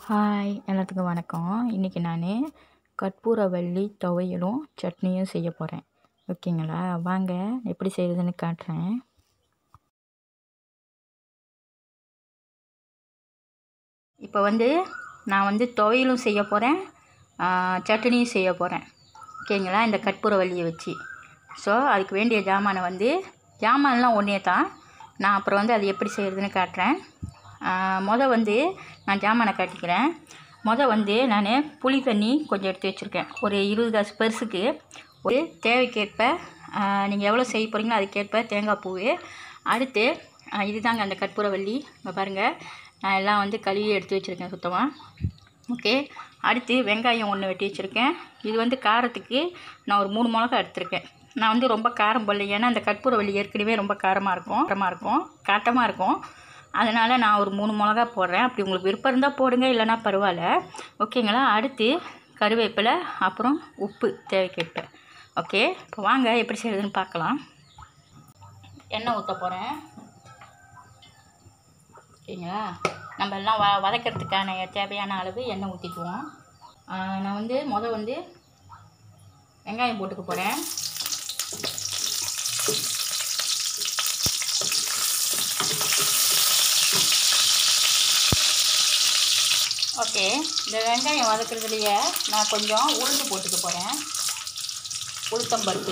hi எல்லாத்துக்கும் வணக்கம் இன்றைக்கி நான் கற்பூரவள்ளி துவையலும் சட்னியும் செய்ய போகிறேன் ஓகேங்களா வாங்க எப்படி செய்கிறதுன்னு காட்டுறேன் இப்போ வந்து நான் வந்து துவையலும் செய்ய போகிறேன் சட்னியும் செய்ய போகிறேன் ஓகேங்களா இந்த கற்பூரவள்ளியை வச்சு ஸோ அதுக்கு வேண்டிய ஜாமானை வந்து ஜாமான்லாம் ஒன்றே தான் நான் அப்புறம் வந்து அது எப்படி செய்கிறதுன்னு காட்டுறேன் மொதல் வந்து நான் ஜாமானை காட்டிக்கிறேன் மொதல் வந்து நான் புளி தண்ணி கொஞ்சம் எடுத்து வச்சுருக்கேன் ஒரு இருபது காசு பெருசுக்கு ஒரு தேவைக்கேற்ப நீங்கள் எவ்வளோ செய்ய போகிறீங்களோ அதுக்கேற்ப தேங்காய் பூ அடுத்து ஆ, இதுதாங்க அந்த கற்பூரவள்ளி இங்கே பாருங்கள் நான் எல்லாம் வந்து கழுவி எடுத்து வச்சுருக்கேன் சுத்தமாக ஓகே அடுத்து வெங்காயம் ஒன்று வெட்டி வச்சுருக்கேன் இது வந்து காரத்துக்கு நான் ஒரு மூணு மிளகா எடுத்திருக்கேன் நான் வந்து ரொம்ப காரம் போடல ஏன்னா அந்த கற்பூரவள்ளி ஏற்கனவே ரொம்ப காரமாக இருக்கும் காரமாக இருக்கும் காட்டமாக இருக்கும் அதனால் நான் ஒரு மூணு மிளகா போடுறேன் அப்படி உங்களுக்கு விருப்பம் இருந்தால் போடுங்க இல்லைன்னா பரவாயில்ல ஓகேங்களா அடுத்து கருவேப்பிலை அப்புறம் உப்பு தேவைக்கேற்ப ஓகே இப்போ வாங்க எப்படி செய்கிறதுன்னு பார்க்கலாம் எண்ணெய் ஊற்ற போகிறேன் ஓகேங்களா நம்ம எல்லாம் வ வதக்கிறதுக்கான தேவையான அளவு எண்ணெய் ஊற்றிக்குவோம் நான் வந்து மொதல் வந்து வெங்காயம் போட்டுக்க போகிறேன் ஓகே இந்த வெங்காயம் வதக்குறதுலையே நான் கொஞ்சம் உளுந்து போட்டுக்க போகிறேன் உளுத்தம்பருப்பு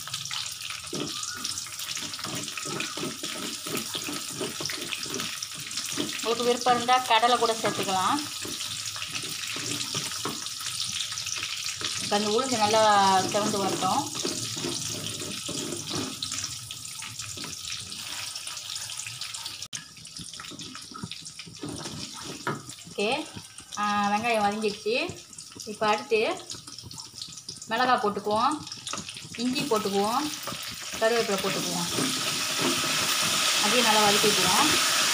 உங்களுக்கு விருப்பம் இருந்தால் கடலை கூட சேர்த்துக்கலாம் இப்போ அந்த உளுந்து நல்லா செவந்து வரட்டும் ஓகே வெங்காயம் வதங்கிடுச்சு இப்போ அடுத்து மிளகாய் போட்டுக்குவோம் இஞ்சி போட்டுக்குவோம் கருவேப்பிலை போட்டுக்குவோம் அதையும் நல்லா வதக்கிக்குவோம்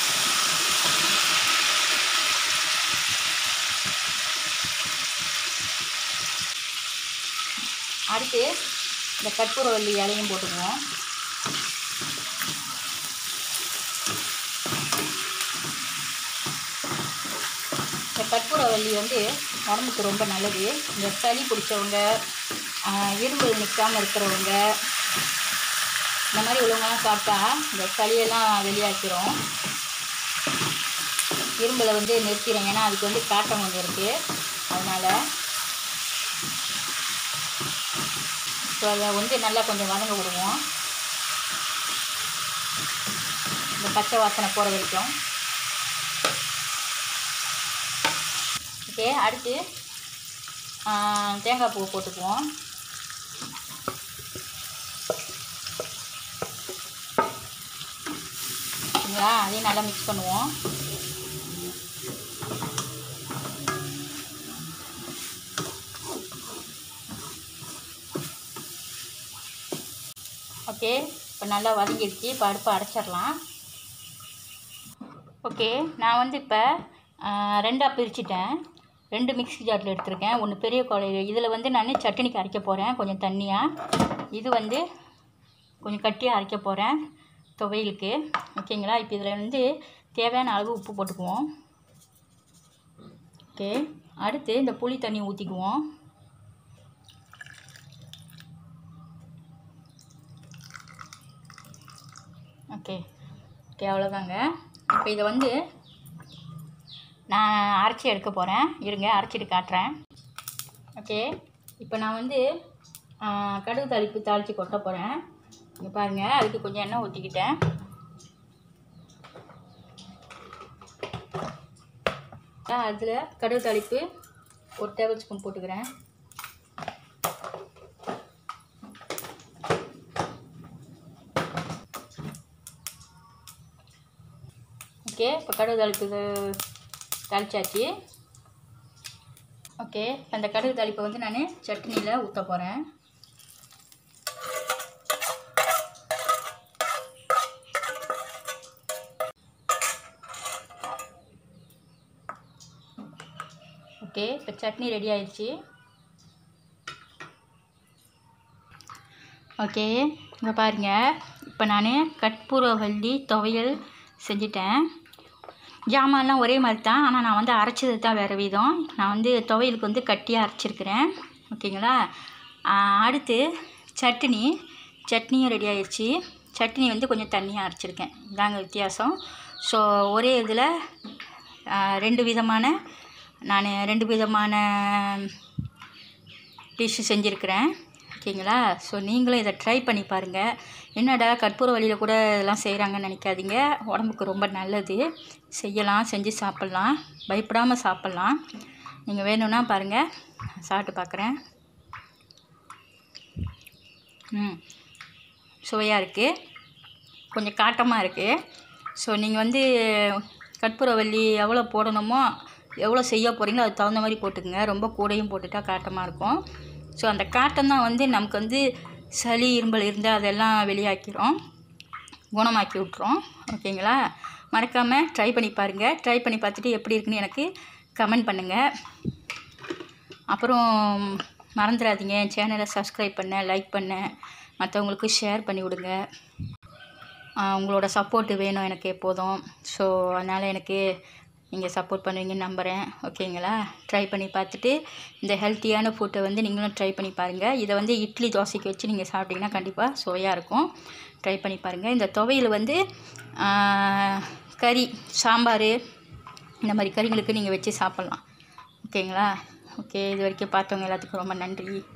அடுத்து இந்த கற்பூரவள்ளி இலையும் போட்டுக்குவோம் இந்த கற்பூரவள்ளி வந்து உடம்புக்கு ரொம்ப நல்லது இந்த சளி பிடிச்சவங்க இரும்பல் நிற்காமல் இருக்கிறவங்க இந்த மாதிரி உள்ளவங்கலாம் சாப்பிட்டா இந்த சளியெல்லாம் வெளியாக்கிரும் இரும்பலை வந்து நிறுத்திடும் ஏன்னா அதுக்கு வந்து காட்டம் கொஞ்சம் இருக்குது அதனால் ஸோ அதை வந்து நல்லா கொஞ்சம் வதங்க விடுவோம் இந்த பச்சை வாசனை போகிற வரைக்கும் ஓகே அடுத்து ஆ, தேங்காய் பூ போட்டுக்குவோம் சரிங்களா அதையும் நல்லா மிக்ஸ் பண்ணுவோம் ஓகே இப்போ நல்லா வதங்கிடுச்சு இப்போ அடுப்பை அடைச்சிடலாம் ஓகே நான் வந்து இப்போ ரெண்டாக பிரிச்சுட்டேன் ரெண்டு மிக்ஸி ஜாரில் எடுத்திருக்கேன் ஒன்று பெரிய குழையில் இதில் வந்து நான் சட்னிக்கு அரைக்க போகிறேன் கொஞ்சம் தண்ணியாக இது வந்து கொஞ்சம் கட்டியாக அரைக்க போகிறேன் துவையலுக்கு ஓகேங்களா இப்போ இதில் வந்து தேவையான அளவு உப்பு போட்டுக்குவோம் ஓகே அடுத்து இந்த புளி தண்ணி ஊற்றிக்குவோம் ஓகே ஓகே அவ்வளோதாங்க இப்போ இதை வந்து நான் அரைச்சி எடுக்க போகிறேன் இருங்க அரைச்சிட்டு காட்டுறேன் ஓகே இப்போ நான் வந்து ஆ, கடுகு தாளிப்பு தாளித்து கொட்ட போகிறேன் இங்கே பாருங்கள் அதுக்கு கொஞ்சம் எண்ணெய் ஊற்றிக்கிட்டேன் அதில் கடுகு தாளிப்பு ஒரு டேபிள் ஸ்பூன் போட்டுக்கிறேன் ஓகே இப்போ கடுகு தாளிப்பு தாளிச்சாச்சு ஓகே அந்த கடுகு தாளிப்பை வந்து நான் சட்னியில் ஊற்ற போகிறேன் ஓகே இப்போ சட்னி ரெடி ஆயிடுச்சு ஓகே இங்கே பாருங்க இப்போ நான் கற்பூரவள்ளி துவையல் செஞ்சிட்டேன் ஜாமான்லாம் ஒரே மாதிரி தான் ஆனால் நான் வந்து அரைச்சது தான் வேறு விதம் நான் வந்து துவையலுக்கு வந்து கட்டியாக அரைச்சிருக்கிறேன் ஓகேங்களா ஆஹ் அடுத்து சட்னி சட்னியும் ரெடி ஆயிடுச்சு சட்னி வந்து கொஞ்சம் தண்ணியாக அரைச்சிருக்கேன் இதாங்க வித்தியாசம் ஸோ ஒரே இதில் ரெண்டு விதமான நான் ரெண்டு விதமான டிஷ்ஷு செஞ்சுருக்கிறேன் ஓகேங்களா ஸோ நீங்களும் இதை ட்ரை பண்ணி பாருங்கள் என்னடா கற்பூர வழியில் கூட இதெல்லாம் செய்கிறாங்கன்னு நினைக்காதீங்க உடம்புக்கு ரொம்ப நல்லது செய்யலாம் செஞ்சு சாப்பிட்லாம் பயப்படாமல் சாப்பிட்லாம் நீங்கள் வேணும்னா பாருங்கள் சாப்பிட்டு பார்க்குறேன் ம் சுவையாக இருக்குது கொஞ்சம் காட்டமாக இருக்குது ஸோ நீங்கள் வந்து கற்பூரவல்லி எவ்வளோ போடணுமோ எவ்வளோ செய்ய போகிறீங்களோ அதுக்கு தகுந்த மாதிரி போட்டுக்கங்க ரொம்ப கூடையும் போட்டுட்டா காட்டமாக இருக்கும் ஸோ அந்த காட்டம் தான் வந்து நமக்கு வந்து சளி இரும்பல் இருந்தால் அதெல்லாம் வெளியாக்கிரும் குணமாக்கி விட்ரும் ஓகேங்களா மறக்காமல் ட்ரை பண்ணி பாருங்கள் ட்ரை பண்ணி பார்த்துட்டு எப்படி இருக்குன்னு எனக்கு கமெண்ட் பண்ணுங்கள் அப்புறம் மறந்துடாதீங்க என் சேனலை சப்ஸ்கிரைப் பண்ண லைக் பண்ண மற்றவங்களுக்கு ஷேர் பண்ணி விடுங்க ஆஹ் உங்களோட சப்போர்ட்டு வேணும் எனக்கு எப்போதும் ஸோ அதனால் எனக்கு நீங்கள் சப்போர்ட் பண்ணுவீங்கன்னு நம்புகிறேன் ஓகேங்களா ட்ரை பண்ணி பார்த்துட்டு இந்த ஹெல்த்தியான ஃபுட்டை வந்து நீங்களும் ட்ரை பண்ணி பாருங்கள் இதை வந்து இட்லி தோசைக்கு வச்சு நீங்கள் சாப்பிட்டீங்கன்னா கண்டிப்பாக சுவையாக இருக்கும் ட்ரை பண்ணி பாருங்கள் இந்த துவையல் வந்து ஆஹ், கறி சாம்பார் இந்த மாதிரி கறிங்களுக்கு நீங்கள் வச்சு சாப்பிட்லாம் ஓகேங்களா ஓகே இது வரைக்கும் பார்த்தவங்க எல்லாத்துக்கும் ரொம்ப நன்றி